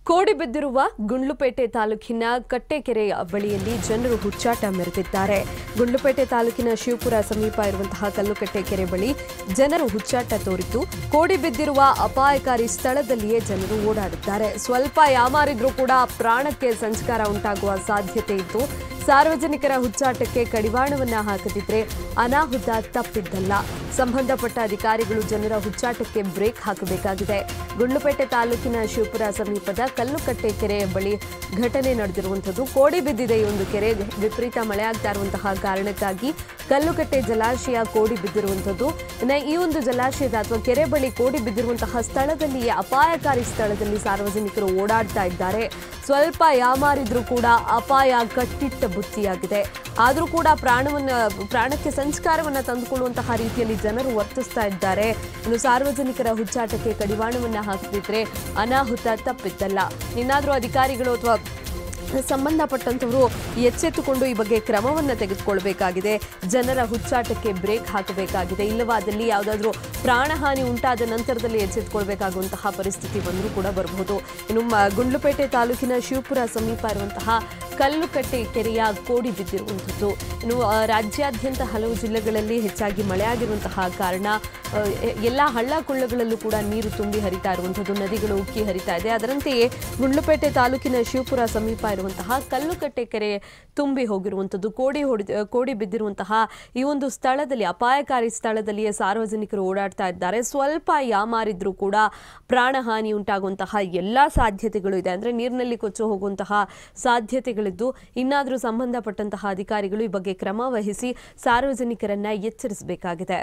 ಕೋಡಿ ಬಿದ್ದಿರುವ ಗುಂಡ್ಲುಪೇಟೆ ತಾಲೂಕಿನ ಕಟ್ಟೆಕೆರೆಯ ಬಳಿಯಲ್ಲಿ ಜನರು ಹುಚ್ಚಾಟ ಮೆರೆದಿದ್ದಾರೆ ಗುಂಡ್ಲುಪೇಟೆ ತಾಲೂಕಿನ ಶಿವಪುರ ಸಮೀಪ ಇರುವಂತಹ ಕಲ್ಲುಕಟ್ಟೆ ಕೆರೆ ಬಳಿ ಜನರು ಹುಚ್ಚಾಟ ತೋರಿತು ಕೋಡಿ ಬಿದ್ದಿರುವ ಅಪಾಯಕಾರಿ ಸ್ಥಳದಲ್ಲಿಯೇ ಜನರು ಓಡಾಡಿದ್ದಾರೆ ಸ್ವಲ್ಪ ಯಾಮಾರಿದ್ರೂ ಕೂಡ ಪ್ರಾಣಕ್ಕೆ ಸಂಸ್ಕಾರ ಉಂಟಾಗುವ ಸಾಧ್ಯತೆ ಇತ್ತು ಸಾರ್ವಜನಿಕರ ಹುಚ್ಚಾಟಕ್ಕೆ ಕಡಿವಾಣವನ್ನ ಹಾಕದಿದ್ರೆ ಅನಾಹುತ ತಪ್ಪಿದ್ದಲ್ಲ ಸಂಬಂಧಪಟ್ಟ ಅಧಿಕಾರಿಗಳು ಜನರ ಹುಚ್ಚಾಟಕ್ಕೆ ಬ್ರೇಕ್ ಹಾಕಬೇಕಾಗಿದೆ ಗುಂಡ್ಲುಪೇಟೆ ತಾಲೂಕಿನ ಶಿವಪುರ ಸಮೀಪದ ಕಲ್ಲುಕಟ್ಟೆ ಕೆರೆಯ ಬಳಿ ಘಟನೆ ನಡೆದಿರುವಂಥದ್ದು ಕೋಡಿ ಬಿದ್ದಿದೆ ಈ ಒಂದು ಕೆರೆ ವಿಪರೀತ ಮಳೆ ಆಗ್ತಾ ಇರುವಂತಹ ಕಾರಣಕ್ಕಾಗಿ ಕಲ್ಲುಕಟ್ಟೆ ಜಲಾಶಯ ಕೋಡಿ ಬಿದ್ದಿರುವಂಥದ್ದು ಇನ್ನು ಈ ಒಂದು ಜಲಾಶಯದ ಅಥವಾ ಕೆರೆ ಬಳಿ ಕೋಡಿ ಬಿದ್ದಿರುವಂತಹ ಸ್ಥಳದಲ್ಲಿಯೇ ಅಪಾಯಕಾರಿ ಸ್ಥಳದಲ್ಲಿ ಸಾರ್ವಜನಿಕರು ಓಡಾಡ್ತಾ ಇದ್ದಾರೆ ಸ್ವಲ್ಪ ಯಾಮಾರಿದ್ರೂ ಕೂಡ ಅಪಾಯ ಕಟ್ಟಿಟ್ಟ ಬುತ್ತಿಯಾಗಿದೆ ಆದರೂ ಕೂಡ ಪ್ರಾಣವನ್ನ ಪ್ರಾಣಕ್ಕೆ ಸಂಸ್ಕಾರವನ್ನ ತಂದುಕೊಳ್ಳುವಂತಹ ರೀತಿಯಲ್ಲಿ ಜನರು ವರ್ತಿಸ್ತಾ ಇದ್ದಾರೆ ಇನ್ನು ಸಾರ್ವಜನಿಕರ ಹುಚ್ಚಾಟಕ್ಕೆ ಕಡಿವಾಣವನ್ನ ಹಾಕದಿದ್ರೆ ಅನಾಹುತ ತಪ್ಪಿದ್ದಲ್ಲ ಇನ್ನಾದರೂ ಅಧಿಕಾರಿಗಳು ಅಥವಾ ಸಂಬಂಧಪಟ್ಟಂತವರು ಎಚ್ಚೆತ್ತುಕೊಂಡು ಈ ಬಗ್ಗೆ ಕ್ರಮವನ್ನು ತೆಗೆದುಕೊಳ್ಬೇಕಾಗಿದೆ ಜನರ ಹುಚ್ಚಾಟಕ್ಕೆ ಬ್ರೇಕ್ ಹಾಕಬೇಕಾಗಿದೆ ಇಲ್ಲವಾದಲ್ಲಿ ಯಾವುದಾದ್ರೂ ಪ್ರಾಣಹಾನಿ ಉಂಟಾದ ನಂತರದಲ್ಲಿ ಎಚ್ಚೆತ್ತುಕೊಳ್ಬೇಕಾಗುವಂತಹ ಪರಿಸ್ಥಿತಿ ಬಂದರೂ ಕೂಡ ಬರಬಹುದು ಇನ್ನು ಮ- ಗುಂಡ್ಲುಪೇಟೆ ತಾಲೂಕಿನ ಶಿವಪುರ ಸಮೀಪ ಇರುವಂತಹ ಕಲ್ಲುಕಟ್ಟೆ ಕೆರೆಯ ಕೋಡಿ ಬಿದ್ದಿರುವಂಥದ್ದು ಇನ್ನು ಆ, ರಾಜ್ಯಾದ್ಯಂತ ಹಲವು ಜಿಲ್ಲೆಗಳಲ್ಲಿ ಹೆಚ್ಚಾಗಿ ಮಳೆ ಆಗಿರುವಂತಹ ಕಾರಣ ಆ, ಎ- ಎಲ್ಲ ಹಳ್ಳ ಕೊಳ್ಳಗಳಲ್ಲೂ ಕೂಡ ನೀರು ತುಂಬಿ ಹರಿತಾ ಇರುವಂಥದ್ದು ನದಿಗಳು ಉಕ್ಕಿ ಹರಿತಾ ಇದೆ ಅದರಂತೆಯೇ ಗುಂಡ್ಲುಪೇಟೆ ತಾಲೂಕಿನ ಶಿವಪುರ ಸಮೀಪ ಇರುವಂತಹ ಕಲ್ಲುಕಟ್ಟೆ ಕೆರೆ ತುಂಬಿ ಹೋಗಿರುವಂಥದ್ದು ಕೋಡಿ ಹೊಡಿ ಕೋಡಿ ಬಿದ್ದಿರುವಂತಹ ಈ ಒಂದು ಸ್ಥಳದಲ್ಲಿ ಅಪಾಯಕಾರಿ ಸ್ಥಳದಲ್ಲಿಯೇ ಸಾರ್ವಜನಿಕರು ಓಡಾಡ್ತಾ ಇದ್ದಾರೆ ಸ್ವಲ್ಪ ಯಾಮಾರಿದ್ರೂ ಕೂಡ ಪ್ರಾಣಹಾನಿ ಉಂಟಾಗುವಂತಹ ಎಲ್ಲ ಸಾಧ್ಯತೆಗಳು ಇದೆ ಅಂದ್ರೆ ನೀರಿನಲ್ಲಿ ಕೊಚ್ಚಿ ಹೋಗುವಂತಹ ಸಾಧ್ಯತೆಗಳಿದ್ದು ಇನ್ನಾದರೂ ಸಂಬಂಧಪಟ್ಟಂತಹ ಅಧಿಕಾರಿಗಳು ಈ ಬಗ್ಗೆ ಕ್ರಮ ವಹಿಸಿ ಸಾರ್ವಜನಿಕರನ್ನ ಎಚ್ಚರಿಸಬೇಕಾಗಿದೆ